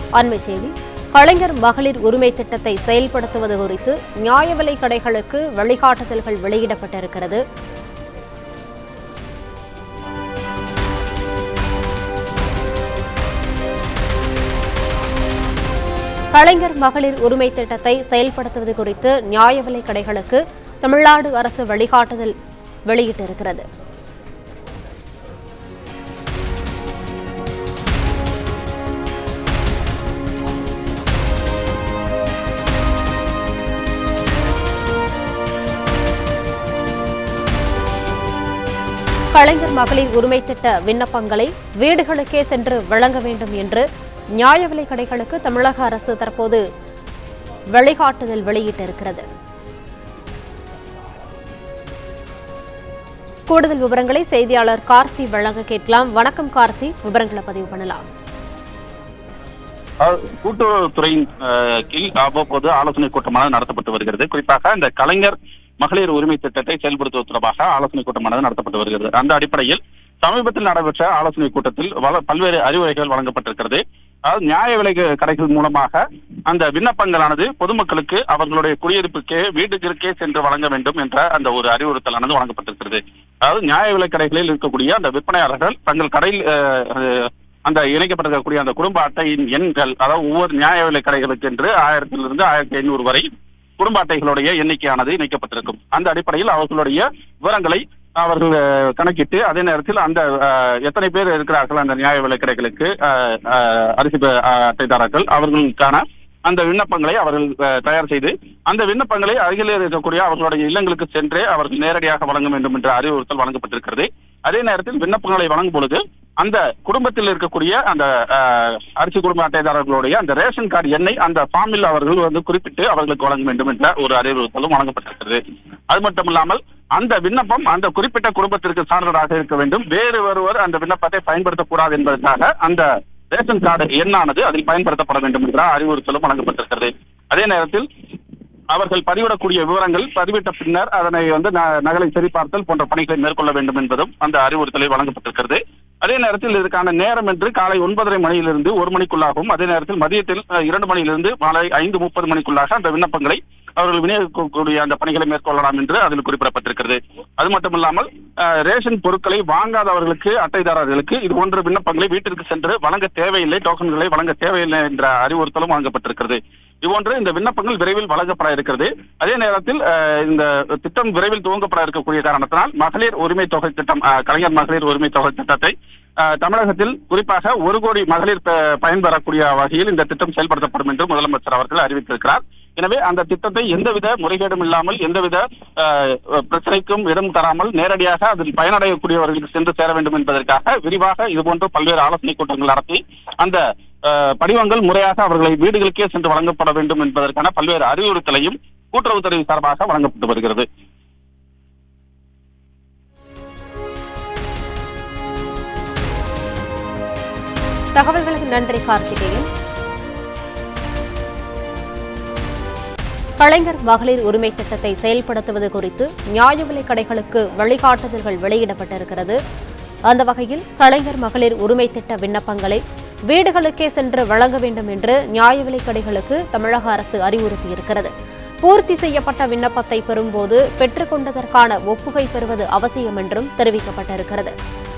அண்மை செய்தி கலைஞர் மகளிர் உரிமை திட்டத்தை செயல்படுத்துவது குறித்து நியாய விலைக் கடைகளுக்கு வழிகாட்டுதல்கள் வெளியிடப்பட்டிருக்கிறது கலைஞர் மகளிர் உரிமை திட்டத்தை செயல்படுத்துவது குறித்து நியாய விலைக் கடைகளுக்கு தமிழ்நாடு அரசு வழிகாட்டுதல் வெளியிட்டிருக்கிறது கலைஞர் மகளிர் உரிமை திட்ட விண்ணப்பங்களை வீடுகளுக்கே சென்று வழங்க வேண்டும் என்று நியாய விலைக் கடைகளுக்கு தமிழக அரசு தற்போது வழிகாட்டுதல் வெளியிட்டிருக்கிறது கூடுதல் விவரங்களை செய்தியாளர் கார்த்தி வழங்க கேட்கலாம் வணக்கம் கார்த்தி விவரங்களை பதிவு பண்ணலாம் அஹ் கூட்டுறவுத்துறையின் அஹ், கீழ் அவ்வப்போது ஆலோசனை கூட்டமானது நடத்தப்பட்டு வருகிறது குறிப்பாக இந்த கலைஞர் மகளிர் உரிமை திட்டத்தை செயல்படுத்துவது தொடர்பாக ஆலோசனை கூட்டமானது நடத்தப்பட்டு வருகிறது அந்த அடிப்படையில் சமீபத்தில் நடைபெற்ற ஆலோசனை கூட்டத்தில் வள- பல்வேறு அறிவுரைகள் வழங்கப்பட்டிருக்கிறது அதாவது நியாய விலை கடைகள் மூலமாக அந்த விண்ணப்பங்களானது பொதுமக்களுக்கு அவர்களுடைய குடியிருப்புக்கே வீட்டுக்கிற்கே சென்று வழங்க வேண்டும் என்ற அந்த ஒரு அறிவுறுத்தலானது வழங்கப்பட்டிருக்கிறது அதாவது நியாய விலை கடைகளில் இருக்கக்கூடிய அந்த விற்பனையாளர்கள் தங்கள் கடையில் அஹ், அஹ், அந்த இணைக்கப்பட்டிருக்கக்கூடிய அந்த குடும்ப அட்டையின் எண்கள் அதாவது ஒவ்வொரு நியாய விலை கடைகளுக்கு என்று ஆயிரத்திலிருந்து ஆயிரத்தி ஐநூறு வரை குடும்ப அட்டைகளுடைய எண்ணிக்கையானது இணைக்கப்பட்டிருக்கும் அந்த அடிப்படையில் அவர்களுடைய விவரங்களை அவர்கள் அஹ், கணக்கிட்டு அதே நேரத்தில் அந்த அஹ், எத்தனை பேர் இருக்கிறார்கள் அந்த நியாய விலை கடைகளுக்கு அஹ், அஹ், அரிசி ப- அஹ், அட்டைதாரர்கள் அவர்களுக்கான அந்த விண்ணப்பங்களை அவர்கள் அஹ், தயார் செய்து அந்த விண்ணப்பங்களை அருகில் இருக்கக்கூடிய அவர்களுடைய இல்லங்களுக்கு சென்றே அவர்கள் நேரடியாக வழங்க வேண்டும் என்ற அறிவுறுத்தல் வழங்கப்பட்டிருக்கிறது அதே நேரத்தில் விண்ணப்பங்களை வழங்கும் பொழுது அந்த குடும்பத்தில் இருக்கக்கூடிய அந்த அஹ், அரிசி குடும்ப அட்டைதாரர்களுடைய அந்த ரேஷன் கார்டு எண்ணை அந்த ஃபார்மில் அவர்கள் வந்து குறிப்பிட்டு அவர்களுக்கு வழங்க வேண்டும் என்ற ஒரு அறிவுறுத்தலும் வழங்கப்பட்டிருக்கிறது அது மட்டும் இல்லாமல் அந்த விண்ணப்பம் அந்த குறிப்பிட்ட குடும்பத்திற்கு சார்ந்ததாக இருக்க வேண்டும் வேறு ஒருவர் அந்த விண்ணப்பத்தை பயன்படுத்தக்கூடாது என்பதற்காக அந்த ரேஷன் கார்டு எண்ணானது அதில் பயன்படுத்தப்பட வேண்டும் என்ற அறிவுறுத்தலும் வழங்கப்பட்டிருக்கிறது அதே நேரத்தில் அவர்கள் பதிவிடக்கூடிய விவரங்கள் பதிவிட்ட பின்னர் அதனை வந்து ந- நகலை சரிபார்த்தல் போன்ற பணிகளை மேற்கொள்ள வேண்டும் என்பதும் அந்த அறிவுறுத்தலில் வழங்கப்பட்டிருக்கிறது அதே நேரத்தில் இதற்கான நேரம் என்று காலை ஒன்பதரை மணியிலிருந்து ஒரு மணிக்குள்ளாகவும் அதே நேரத்தில் மதியத்தில் அஹ், இரண்டு மணியிலிருந்து மாலை ஐந்து முப்பது மணிக்குள்ளாக அந்த விண்ணப்பங்களை அவர்கள் விநியோகிக்கக்கூடிய அந்த பணிகளை மேற்கொள்ளலாம் என்று அதில் குறிப்பிடப்பட்டிருக்கிறது அது மட்டுமில்லாமல் அஹ், ரேஷன் பொருட்களை வாங்காதவர்களுக்கு அட்டைதாரர்களுக்கு இது போன்ற விண்ணப்பங்களை வீட்டிற்கு சென்று வழங்க தேவையில்லை டோக்கன்களை வழங்க தேவையில்லை என்ற அறிவுறுத்தலும் வழங்கப்பட்டிருக்கிறது இதுபோன்று இந்த விண்ணப்பங்கள் விரைவில் வழங்கப்பட இருக்கிறது அதே நேரத்தில் அஹ், இந்த திட்டம் விரைவில் துவங்கப்பட இருக்கக்கூடிய காரணத்தினால் மகளிர் உரிமை தொகை திட்டம் அஹ், கலைஞர் மகளிர் உரிமை தொகை திட்டத்தை அஹ், தமிழகத்தில் குறிப்பாக ஒரு கோடி மகளிர் ப- பயன்பெறக்கூடிய வகையில் இந்த திட்டம் செயல்படுத்தப்படும் என்று முதலமைச்சர் அவர்கள் அறிவித்திருக்கிறார் எனவே அந்த திட்டத்தை எந்தவித முறைகேடும் இல்லாமல் எந்தவித அஹ், பிரச்சனைக்கும் இடம் தராமல் நேரடியாக அதில் பயனடையக்கூடியவர்களுக்கு சென்று சேர வேண்டும் என்பதற்காக விரிவாக இதுபோன்று பல்வேறு ஆலோசனை கூட்டங்கள் நடத்தி அந்த அஹ், படிவங்கள் முறையாக அவர்களை வீடுகளுக்கே சென்று வழங்கப்பட வேண்டும் என்பதற்கான பல்வேறு அறிவுறுத்தலையும் கூட்டுறவுத்துறை சார்பாக வழங்கப்பட்டு வருகிறது தகவல்களுக்கு நன்றி கார்த்திகேயன் கலைஞர் மகளிர் உரிமை திட்டத்தை செயல்படுத்துவது குறித்து நியாய விலைக் கடைகளுக்கு வழிகாட்டுதல்கள் வெளியிடப்பட்டிருக்கிறது அந்த வகையில் கலைஞர் மகளிர் உரிமை திட்ட விண்ணப்பங்களை வீடுகளுக்கே சென்று வழங்க வேண்டும் என்று நியாய விலைக் கடைகளுக்கு தமிழக அரசு அறிவுறுத்தியிருக்கிறது பூர்த்தி செய்யப்பட்ட விண்ணப்பத்தை பெறும்போது பெற்றுக்கொண்டதற்கான ஒப்புகை பெறுவது அவசியம் என்றும் தெரிவிக்கப்பட்டிருக்கிறது